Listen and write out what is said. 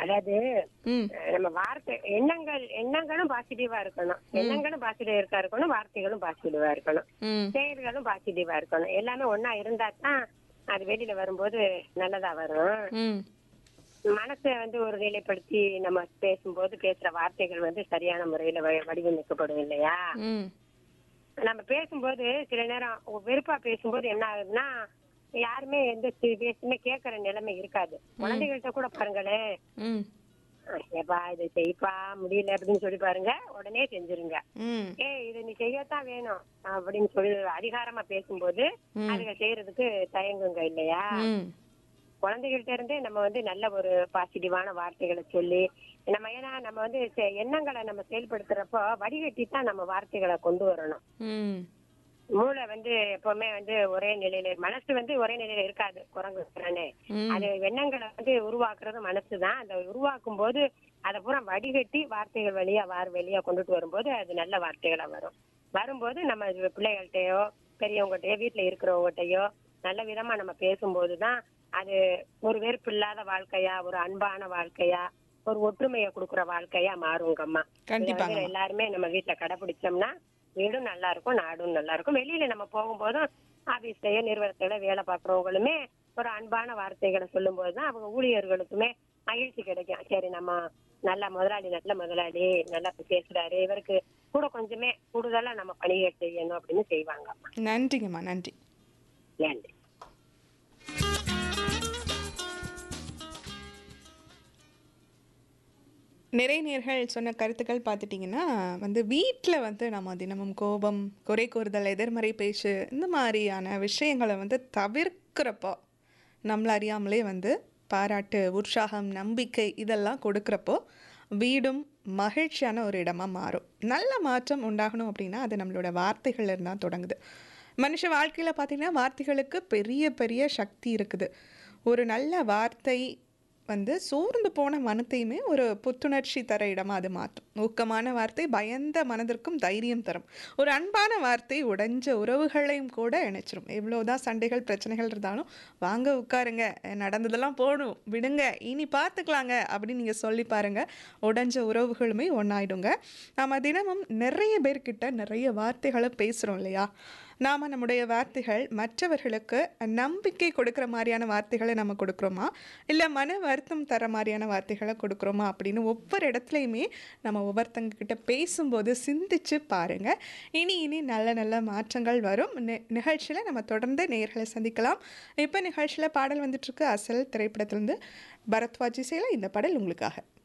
அதாவது ம் அஹ், நம்ம வார்த்தை எண்ணங்கள் எண்ணங்களும் பாசிட்டிவா இருக்கணும் எண்ணங்களும் பாசிட்டிவா இருக்கணும் வார்த்தைகளும் பாசிட்டிவா இருக்கணும் ம் செயல்களும் பாசிட்டிவா இருக்கணும் எல்லாமே ஒன்னா இருந்தா தான் அது வெளியில வரும்போது நல்லதா வரும் ம் மனசை வந்து ஒரு நிலைப்படுத்தி நம்ம பேசும்போது பேசுற வார்த்தைகள் வந்து சரியான முறையில வ- வடிவமைக்கப்படும் இல்லையா ம் நம்ம பேசும்போது சில நேரம் வெறுப்பா பேசும்போது என்ன ஆகுதுன்னா யாருமே எந்த சி- பேசுமே கேட்கற நிலைமை இருக்காது குழந்தைகள்கிட்ட கூட பாருங்களேன் ம் அஹ் ஏப்பா இது செய்ப்பா முடியல அப்படின்னு சொல்லி பாருங்க உடனே செஞ்சிருங்க ம் ஏய் இது நீ செய்யத்தான் வேணும் அப்படின்னு சொல்லி அதிகாரமா பேசும்போது அதுங்க செய்யறதுக்கு தயங்குங்க இல்லையா ம் குழந்தைகள்ட்ட இருந்தே நம்ம வந்து நல்ல ஒரு பாசிட்டிவான வார்த்தைகளை சொல்லி நம்ம ஏன்னா நம்ம வந்து செ- எண்ணங்களை நம்ம செயல்படுத்துறப்போ வடிகட்டி தான் நம்ம வார்த்தைகளை கொண்டு வரணும் ம் மூளை வந்து எப்பவுமே வந்து ஒரே நிலையில மனசு வந்து ஒரே நிலையில இருக்காது குரங்கு தானே ம். அது எண்ணங்களை வந்து உருவாக்குறது மனசு தான் அந்த உருவாக்கும் போது அதை பூரா வடிகட்டி வார்த்தைகள் வழியா வார் வெளியா கொண்டுட்டு வரும்போது அது நல்ல வார்த்தைகளா வரும் வரும்போது நம்ம இது பிள்ளைகள்கிட்டயோ பெரியவங்ககிட்டயோ வீட்டுல இருக்கிறவங்ககிட்டயோ நல்ல விதமா நம்ம பேசும்போது தான் அது ஒரு வெறுப்பு இல்லாத வாழ்க்கையா ஒரு அன்பான வாழ்க்கையா ஒரு ஒற்றுமையை கொடுக்குற வாழ்க்கையா மாறுங்கம்மா இதை வந்து கண்டிப்பாங்க எல்லாருமே நம்ம வீட்டுல கடைபிடிச்சோம்னா வீடும் நல்லா இருக்கும் நாடும் நல்லா இருக்கும் வெளியில நம்ம போகும்போதும் ஆபீஸ்லயோ நிறுவனத்துல வேலை பார்க்கறவங்களுமே ஒரு அன்பான வார்த்தைகளை சொல்லும் போதுதான் அவங்க ஊழியர்களுக்குமே மகிழ்ச்சி கிடைக்கும் சரி நம்ம நல்ல முதலாளி நல்ல முதலாளி நல்லா பேசுறாரு இவருக்கு கூட கொஞ்சமே கூடுதலா நம்ம பணிகள் செய்யணும் அப்படின்னு செய்வாங்க நன்றிங்கம்மா நன்றி நன்றி நிறைய நேர்கள் சொன்ன கருத்துக்கள் பார்த்துட்டிங்கன்னா வந்து வீட்டில் வந்து நம்ம தினமும் கோபம் குறை கூறுதல் எதிர்மறை பேச்சு இந்த மாதிரியான விஷயங்களை வந்து தவிர்க்கிறப்போ நம்மள அறியாமலே வந்து பாராட்டு உற்சாகம் நம்பிக்கை இதெல்லாம் கொடுக்குறப்போ வீடும் மகிழ்ச்சியான ஒரு இடமா மாறும் நல்ல மாற்றம் உண்டாகணும் அப்படின்னா அது நம்மளோட வார்த்தைகள்ல இருந்து தான் தொடங்குது மனுஷ வாழ்க்கையில் பார்த்தீங்கன்னா வார்த்தைகளுக்கு பெரிய பெரிய சக்தி இருக்குது ஒரு நல்ல வார்த்தை வந்து சோர்ந்து போன மனத்தையுமே ஒரு புத்துணர்ச்சி தர இடமா அது மாற்றும் ஊக்கமான வார்த்தை பயந்த மனதிற்கும் தைரியம் தரும் ஒரு அன்பான வார்த்தை உடைஞ்ச உறவுகளையும் கூட இணைச்சிரும் எவ்வளோதான் சண்டைகள் பிரச்சனைகள் இருந்தாலும் வாங்க உட்காருங்க நடந்ததெல்லாம் போடும் விடுங்க இனி பார்த்துக்கலாங்க அப்படின்னு நீங்கள் சொல்லி பாருங்க உடைஞ்ச உறவுகளுமே ஒன்றாயிடுங்க நாம தினமும் நிறைய பேர்கிட்ட நிறைய வார்த்தைகளை பேசுகிறோம் இல்லையா நாம் நம்முடைய வார்த்தைகள் மற்றவர்களுக்கு நம்பிக்கை கொடுக்குற மாதிரியான வார்த்தைகளை நம்ம கொடுக்குறோமா இல்லை மன வருத்தம் தர மாதிரியான வார்த்தைகளை கொடுக்குறோமா அப்படின்னு ஒவ்வொரு இடத்துலையுமே நம்ம ஒவ்வொருத்தங்க கிட்ட பேசும்போது சிந்திச்சு பாருங்க இனி இனி நல்ல நல்ல மாற்றங்கள் வரும் நிகழ்ச்சியில் நம்ம தொடர்ந்து நேர்களை சந்திக்கலாம் இப்போ நிகழ்ச்சியில் பாடல் வந்துட்டுருக்கு அசல் திரைப்படத்திலேருந்து பரத்வாஜி சேல இந்த பாடல் உங்களுக்காக